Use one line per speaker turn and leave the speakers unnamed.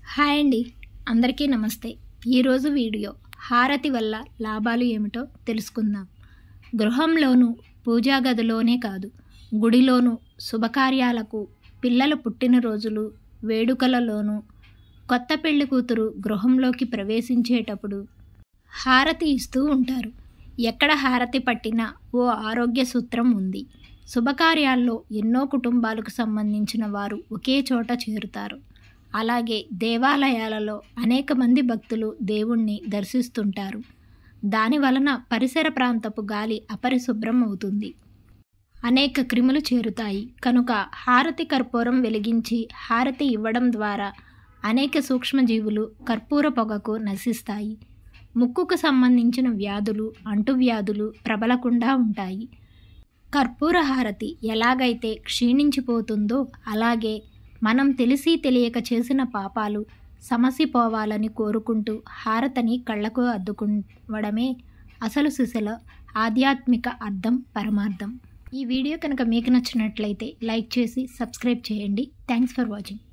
hi అండి అందరికీ నమస్తే ఈరోజు వీడియో హారతి వల్ల లాభాలు ఏమిటో తెలుసుకుందాం గృహంలోనూ పూజా గదిలోనే కాదు గుడిలోనూ శుభకార్యాలకు పిల్లల పుట్టినరోజులు వేడుకలలోనూ కొత్త పెళ్లి కూతురు గృహంలోకి ప్రవేశించేటప్పుడు హారతి ఇస్తూ ఉంటారు ఎక్కడ హారతి పట్టినా ఓ ఆరోగ్య సూత్రం ఉంది శుభకార్యాల్లో ఎన్నో కుటుంబాలకు సంబంధించిన వారు ఒకే చోట చేరుతారు అలాగే దేవాలయాలలో అనేక మంది భక్తులు దేవుణ్ణి దర్శిస్తుంటారు దాని వలన పరిసర ప్రాంతపు గాలి అపరిశుభ్రం అవుతుంది అనేక క్రిములు చేరుతాయి కనుక హారతి కర్పూరం వెలిగించి హారతి ఇవ్వడం ద్వారా అనేక సూక్ష్మజీవులు కర్పూర పొగకు నశిస్తాయి ముక్కుకు సంబంధించిన వ్యాధులు అంటువ్యాధులు ప్రబలకుండా ఉంటాయి కర్పూర హారతి ఎలాగైతే క్షీణించిపోతుందో అలాగే మనం తెలిసి తెలియక చేసిన పాపాలు సమసిపోవాలని కోరుకుంటూ హారతని కళ్ళకు అద్దుకోవడమే అసలు సిసల ఆధ్యాత్మిక అర్థం పరమార్థం ఈ వీడియో కనుక మీకు నచ్చినట్లయితే లైక్ చేసి సబ్స్క్రైబ్ చేయండి థ్యాంక్స్ ఫర్ వాచింగ్